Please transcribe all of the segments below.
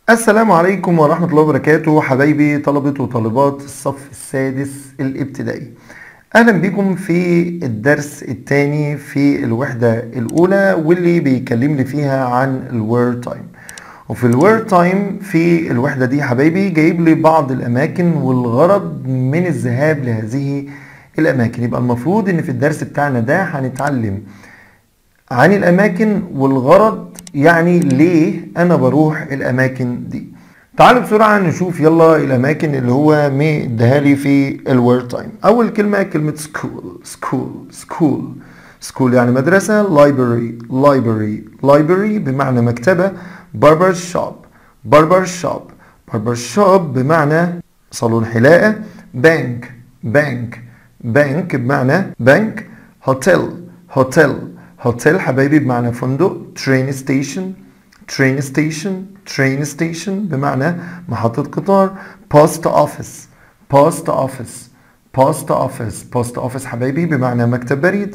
السلام عليكم ورحمة الله وبركاته حبايبي طلبة وطالبات الصف السادس الابتدائي أهلا بكم في الدرس الثاني في الوحدة الأولى واللي بيكلمني فيها عن الوورد تايم وفي الوورد تايم في الوحدة دي حبايبي جايب لي بعض الأماكن والغرض من الذهاب لهذه الأماكن يبقى المفروض إن في الدرس بتاعنا ده هنتعلم عن الأماكن والغرض يعني ليه أنا بروح الأماكن دي تعالوا بسرعة نشوف يلا الأماكن اللي هو مديها لي في الورد تايم أول كلمة كلمة school school school school يعني مدرسة library library library بمعنى مكتبة barber shop barber shop barber shop بمعنى صالون حلاقة bank bank bank بمعنى بنك hotel hotel هوتيل حبايبي بمعنى فندق train station train station train station بمعنى محطة قطار post office post office post office post office حبايبي بمعنى مكتب بريد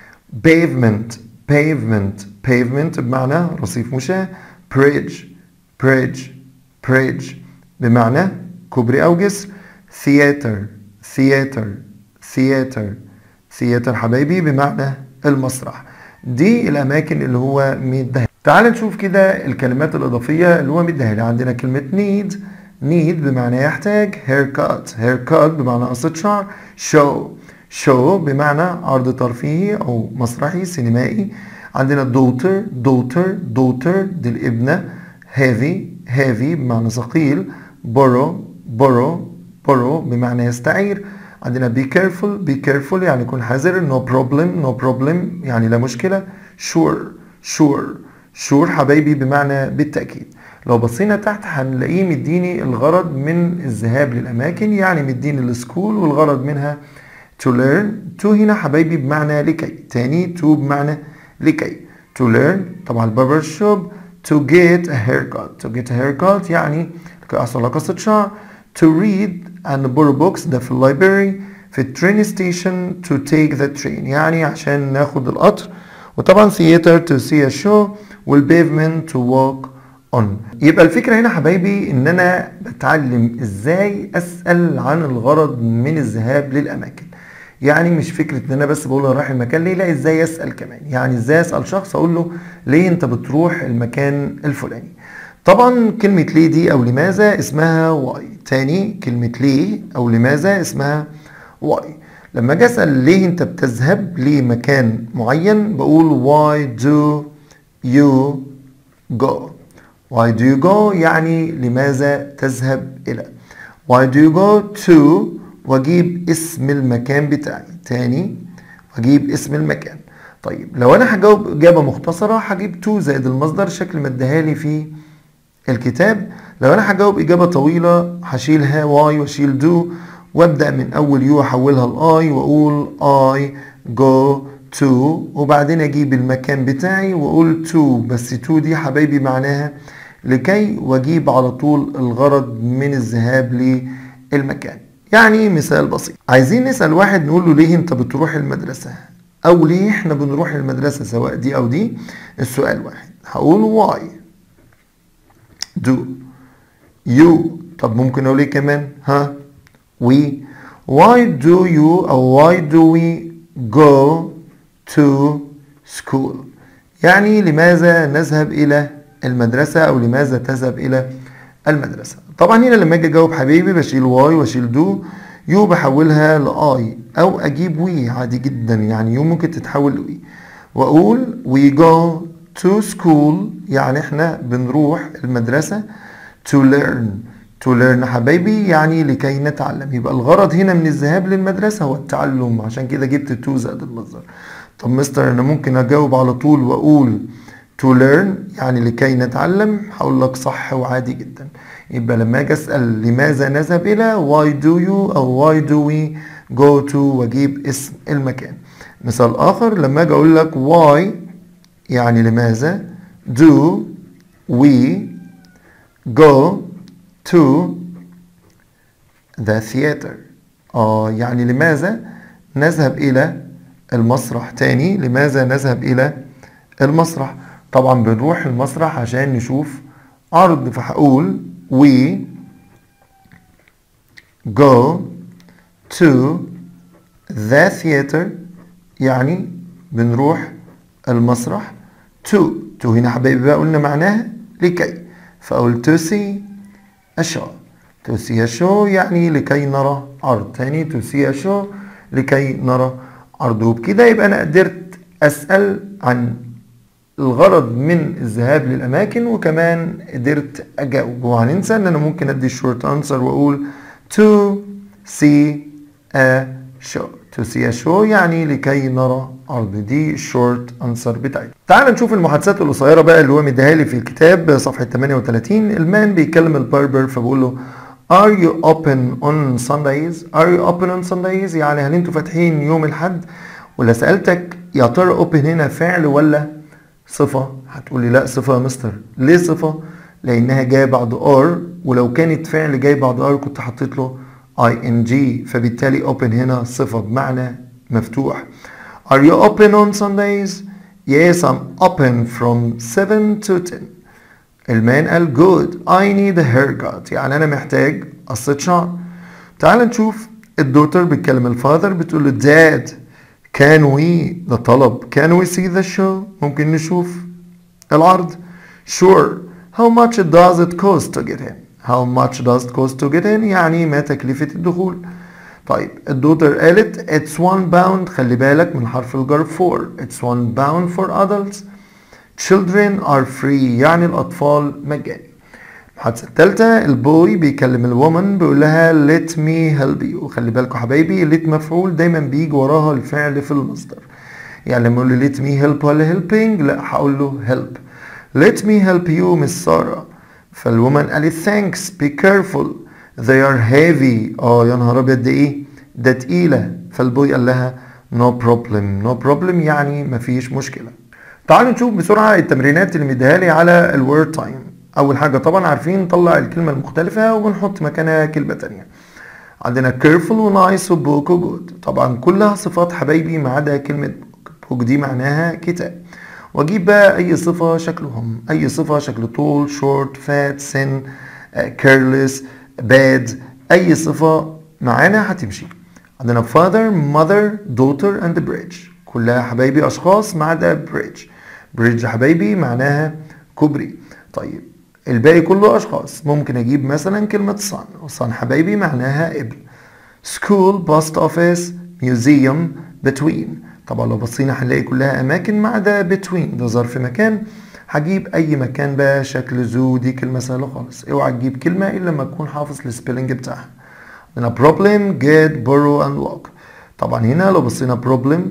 pavement pavement pavement بمعنى رصيف مشاة bridge bridge bridge بمعنى كوبري أو جسر theater theater theater theater حبايبي بمعنى المسرح دي الاماكن اللي هو مديها تعال نشوف كده الكلمات الاضافيه اللي هو مديها لي عندنا كلمه need need بمعنى يحتاج haircut haircut بمعنى قصة شعر show show بمعنى عرض ترفيهي او مسرحي سينمائي عندنا daughter daughter daughter دي الابنه heavy heavy بمعنى ثقيل borrow borrow borrow بمعنى يستعير عندنا be careful be careful يعني يكون حذر no problem no problem يعني لا مشكلة sure sure sure حبايبي بمعنى بالتأكيد لو بصينا تحت هنلاقيه مديني الغرض من الذهاب للأماكن يعني مديني السكول والغرض منها to learn to هنا حبايبي بمعنى لكي تاني to بمعنى لكي to learn طبعا الباربر شوب to get a haircut to get a haircut يعني لكي أحصل على قصة شعر to read and borrow books ده في اللايبراري في الترين ستيشن to take the train يعني عشان ناخد القطر وطبعا theater to see a show والبيفمنت to walk on يبقى الفكرة هنا حبايبي ان انا بتعلم ازاي اسأل عن الغرض من الذهاب للاماكن يعني مش فكرة ان انا بس بقول له رايح المكان ليه لا ازاي اسأل كمان يعني ازاي اسأل شخص اقول له ليه انت بتروح المكان الفلاني طبعا كلمة ليه دي أو لماذا اسمها واي تاني كلمة ليه أو لماذا اسمها واي لما أجي أسأل ليه أنت بتذهب لمكان معين بقول why do you go why do you go يعني لماذا تذهب إلى why do you go to وأجيب اسم المكان بتاعي تاني وأجيب اسم المكان طيب لو أنا هجاوب إجابة مختصرة هجيب to زائد المصدر شكل ما اداهالي في الكتاب لو انا هجاوب اجابه طويله هشيل ها واي واشيل دو وابدا من اول يو احولها لاي واقول اي جو تو وبعدين اجيب المكان بتاعي واقول تو بس تو دي حبايبي معناها لكي واجيب على طول الغرض من الذهاب للمكان يعني مثال بسيط عايزين نسال واحد نقول له ليه انت بتروح المدرسه او ليه احنا بنروح المدرسه سواء دي او دي السؤال واحد هقول واي do you طب ممكن اقول ايه كمان ها we why do you او why do we go to school يعني لماذا نذهب الى المدرسة او لماذا تذهب الى المدرسة طبعا هنا لما اجي اجاوب حبيبي بشيل واي واشيل دو يو بحولها لاي او اجيب وي عادي جدا يعني يو ممكن تتحول لوي واقول we go to school يعني احنا بنروح المدرسة to learn to learn حبايبي يعني لكي نتعلم يبقى الغرض هنا من الذهاب للمدرسة هو التعلم عشان كده جبت to زائد المصدر طب مستر انا ممكن اجاوب على طول واقول to learn يعني لكي نتعلم هقول لك صح وعادي جدا يبقى لما اجي اسال لماذا نذهب الى why do you او why do we go to واجيب اسم المكان مثال اخر لما اجي اقول لك why يعني لماذا do we go to the theater اه يعني لماذا نذهب إلى المسرح تاني لماذا نذهب إلى المسرح طبعا بنروح المسرح عشان نشوف عرض فهقول we go to the theater يعني بنروح المسرح to to هنا حبايبي بقى قلنا معناها لكي فأقول to see a show to see a show يعني لكي نرى عرض تاني to see a show لكي نرى عرض وبكده يبقى أنا قدرت أسأل عن الغرض من الذهاب للأماكن وكمان قدرت أجاوب وهننسى إن أنا ممكن أدي short answer وأقول to see a show to see a show يعني لكي نرى عرض دي short answer بتاعتي تعال نشوف المحادثات القصيرة بقى اللي هو مديها لي في الكتاب صفحة 38 المان بيكلم الباربر فبقول له Are you open on Sundays? Are you open on Sundays? يعني هل انتوا فاتحين يوم الحد؟ ولا سألتك يا ترى open هنا فعل ولا صفة؟ هتقولي لا صفة يا مستر. ليه صفة؟ لأنها جاية بعد are ولو كانت فعل جاي بعد are كنت حطيت له ing فبالتالي open هنا صفة بمعنى مفتوح. Are you open on Sundays? Yes, I'm open from 7 to 10. المان قال good I need a haircut يعني أنا محتاج قصة شعر تعال نشوف الدوتر بتكلم الفاذر بتقول له dad can we ده طلب can we see the show ممكن نشوف العرض sure how much does it cost to get in how much does it cost to get in يعني ما تكلفة الدخول طيب الدوتر قالت it's one pound خلي بالك من حرف الجر for it's one pound for adults children are free يعني الأطفال مجاني المحادثة التالتة البوي بيكلم الومن بيقول لها let me help you وخلي بالكوا حبايبي let مفعول دايما بيجي وراها الفعل في المصدر يعني لما يقول لي let me help ولا helping لا هقول له help let me help you مس سارة فالومن قالت thanks be careful they are heavy اه يا نهار ابيض ده ايه ده تقيلة فالبوي قال لها no problem no problem يعني مفيش مشكلة تعالوا نشوف بسرعة التمرينات اللي مديها لي على الوورد تايم أول حاجة طبعا عارفين نطلع الكلمة المختلفة وبنحط مكانها كلمة تانية عندنا careful ونايس وبوك وجود طبعا كلها صفات حبايبي ما عدا كلمة بوك بوك دي معناها كتاب واجيب بقى اي صفة شكلهم اي صفة شكل طول شورت فات سن كيرلس باد اي صفة معانا هتمشي عندنا father mother daughter and bridge كلها حبايبي اشخاص ما عدا bridge bridge حبايبي معناها كوبري طيب الباقي كله اشخاص ممكن اجيب مثلا كلمة son son حبايبي معناها ابن school post office museum between طبعا لو بصينا هنلاقي كلها اماكن ما عدا between ده ظرف مكان هجيب اي مكان بقى شكل زو دي كلمة سهلة خالص اوعى تجيب كلمة الا لما تكون حافظ السبيلنج بتاعها عندنا problem get borrow and walk طبعا هنا لو بصينا problem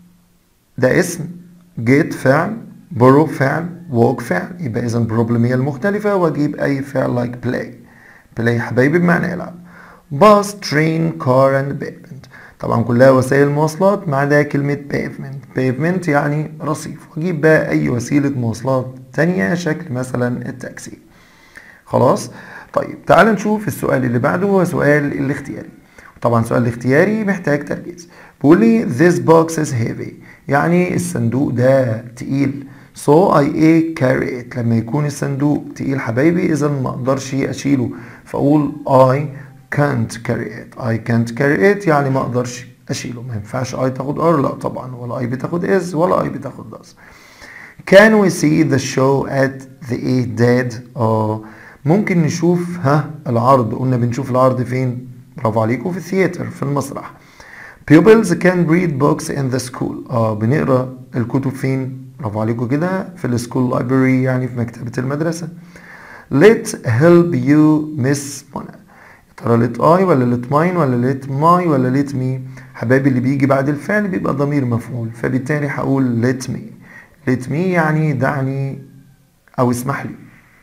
ده اسم get فعل borrow فعل walk فعل يبقى اذا problem هي المختلفة واجيب اي فعل like play play حبايبي بمعنى يلعب bus train car and pavement طبعا كلها وسائل مواصلات ما عدا كلمة pavement pavement يعني رصيف واجيب بقى اي وسيلة مواصلات تانية شكل مثلا التاكسي خلاص طيب تعال نشوف السؤال اللي بعده هو سؤال الاختياري طبعا سؤال الاختياري محتاج تركيز بيقول لي this box is heavy يعني الصندوق ده تقيل so I a carry it لما يكون الصندوق تقيل حبايبي اذا ما اقدرش اشيله فاقول I can't carry it I can't carry it يعني ما اقدرش اشيله ما ينفعش I تاخد R لا طبعا ولا I بتاخد is ولا I بتاخد does Can we see the show at the A dead اه ممكن نشوف ها العرض قلنا بنشوف العرض فين برافو عليكم في الثياتر في المسرح Pupils can read books in the school اه بنقرا الكتب فين برافو عليكم كده في السكول library يعني في مكتبة المدرسة Let help you miss منى يا ترى let I ولا let mine ولا let my ولا let me حبايبي اللي بيجي بعد الفعل بيبقى ضمير مفعول فبالتالي هقول let me let me يعني دعني أو اسمح لي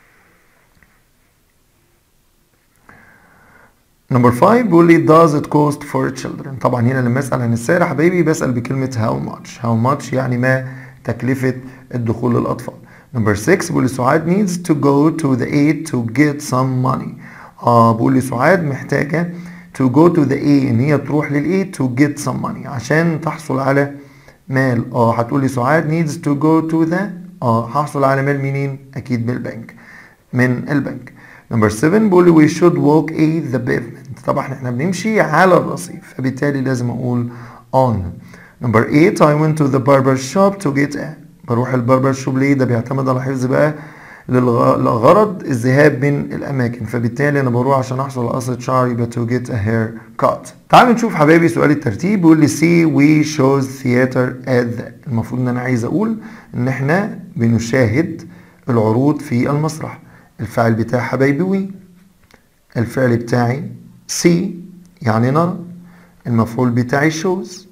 نمبر 5 بيقول لي does it cost for children طبعا هنا لما اسال عن السعر يا حبايبي بسال بكلمه how much how much يعني ما تكلفه الدخول للاطفال نمبر 6 بيقول لي سعاد needs to go to the aid to get some money اه بيقول لي سعاد محتاجه to go to the A ان هي تروح للاي to get some money عشان تحصل على مال اه هتقول لي سعاد needs to go to the اه هحصل على مال منين اكيد من البنك من البنك نمبر 7 بيقول لي we should walk a the pavement طبعا احنا بنمشي على الرصيف فبالتالي لازم اقول on نمبر 8 I went to the barber shop to get a بروح الباربر شوب ليه ده بيعتمد على حفظ بقى للغ- لغرض الذهاب من الاماكن فبالتالي انا بروح عشان احصل على قصة شعري يبقى to get a haircut تعالوا نشوف حبايبي سؤال الترتيب بيقول لي see we shows theater at the المفروض ان انا عايز اقول ان احنا بنشاهد العروض في المسرح الفعل بتاع حبايبي وي الفعل بتاعي see يعني نرى المفعول بتاعي shows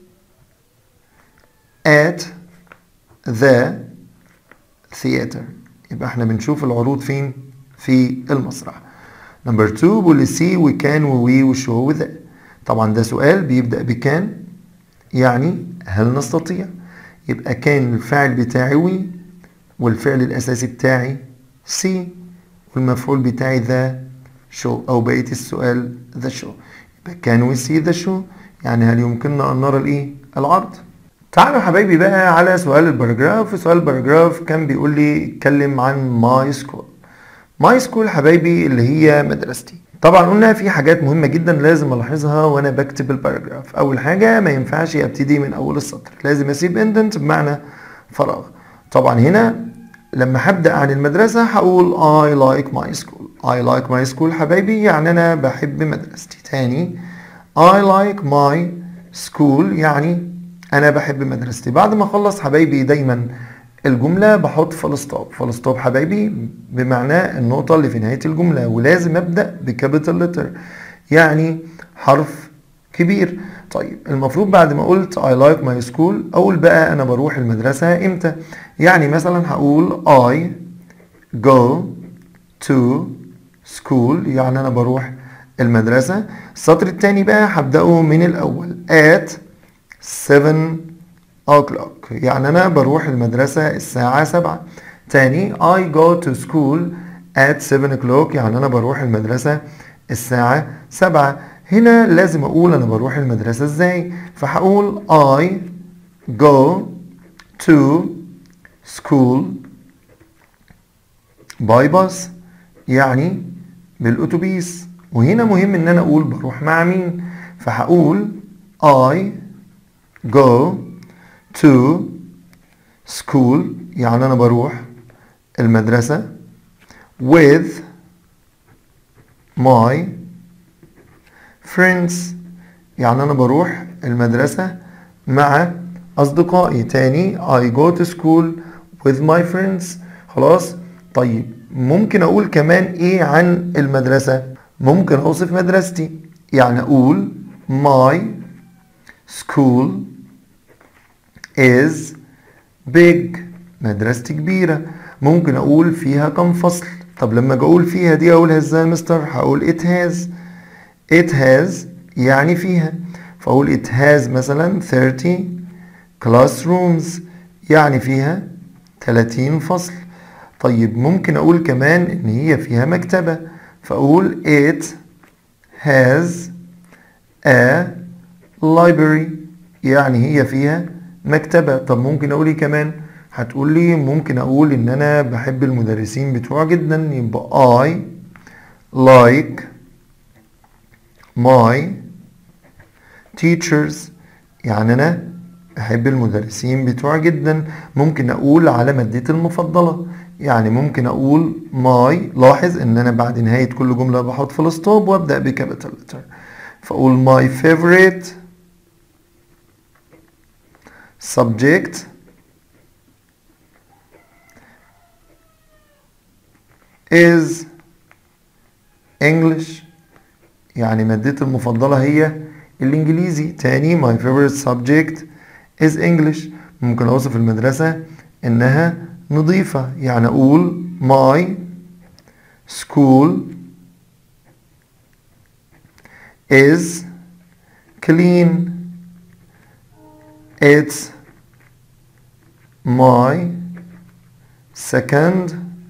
at the theater يبقى احنا بنشوف العروض فين في المسرح نمبر 2 بيقول لي سي وكان ووي وشو وذا طبعا ده سؤال بيبدأ بكان يعني هل نستطيع يبقى كان الفاعل بتاعي وي والفعل الأساسي بتاعي سي والمفعول بتاعي ذا شو أو بقية السؤال ذا شو يبقى كان وي سي ذا شو يعني هل يمكننا أن نرى الإيه العرض تعالوا حبايبي بقى على سؤال الباراجراف سؤال الباراجراف كان بيقول لي اتكلم عن ماي سكول ماي سكول حبايبي اللي هي مدرستي طبعا قلنا في حاجات مهمة جدا لازم الاحظها وانا بكتب الباراجراف اول حاجة ما ينفعش ابتدي من اول السطر لازم اسيب اندنت بمعنى فراغ طبعا هنا لما هبدأ عن المدرسة هقول I like my school I like my school حبايبي يعني انا بحب مدرستي تاني I like my school يعني انا بحب مدرستي بعد ما اخلص حبايبي دايما الجملة بحط فول ستوب فول ستوب حبايبي بمعنى النقطة اللي في نهاية الجملة ولازم ابدأ بكابيتال لتر يعني حرف كبير طيب المفروض بعد ما قلت I like my school اقول بقى انا بروح المدرسة امتى يعني مثلا هقول I go to school يعني انا بروح المدرسة السطر التاني بقى هبدأه من الاول at 7 o'clock يعني أنا بروح المدرسة الساعة 7 تاني I go to school at 7 o'clock يعني أنا بروح المدرسة الساعة 7 هنا لازم أقول أنا بروح المدرسة إزاي فهقول I go to school by bus يعني بالأتوبيس وهنا مهم إن أنا أقول بروح مع مين فهقول I go to school يعني أنا بروح المدرسة with my friends يعني أنا بروح المدرسة مع أصدقائي تاني I go to school with my friends خلاص طيب ممكن أقول كمان إيه عن المدرسة ممكن أوصف مدرستي يعني أقول my school is big مدرستي كبيرة ممكن أقول فيها كم فصل طب لما أجي أقول فيها دي أقولها إزاي يا مستر هقول it has it has يعني فيها فأقول it has مثلا 30 classrooms يعني فيها 30 فصل طيب ممكن أقول كمان إن هي فيها مكتبة فأقول it has a library يعني هي فيها مكتبة طب ممكن أقول إيه كمان هتقول لي ممكن أقول إن أنا بحب المدرسين بتوعه جدا يبقى I like my teachers يعني أنا بحب المدرسين بتوعي جدا ممكن أقول على مادتي المفضلة يعني ممكن أقول my لاحظ إن أنا بعد نهاية كل جملة بحط فول ستوب وأبدأ بكابيتال لتر فأقول my favorite subject is English يعني مادتي المفضلة هي الإنجليزي تاني my favorite subject is English ممكن أوصف المدرسة إنها نظيفة يعني أقول my school is clean it's my second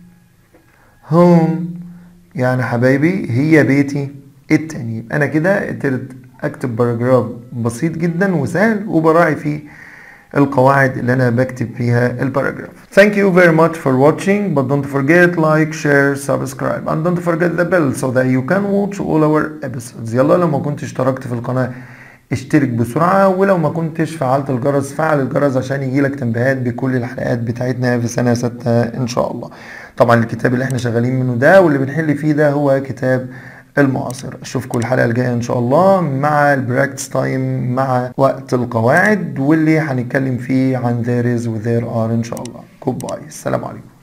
home يعني حبايبي هي بيتي التاني يبقى انا كده قدرت اكتب باراجراف بسيط جدا وسهل وبراعي فيه القواعد اللي انا بكتب فيها الباراجراف thank you very much for watching but don't forget like share subscribe and don't forget the bell so that you can watch all our episodes يلا لو ما كنتش اشتركت في القناة اشترك بسرعة ولو ما كنتش فعلت الجرس فعل الجرس عشان يجيلك تنبيهات بكل الحلقات بتاعتنا في سنة ستة ان شاء الله طبعا الكتاب اللي احنا شغالين منه ده واللي بنحل فيه ده هو كتاب المعاصر اشوفكم الحلقه الجايه ان شاء الله مع البراكتس تايم مع وقت القواعد واللي هنتكلم فيه عن there is و there are ان شاء الله جود باي السلام عليكم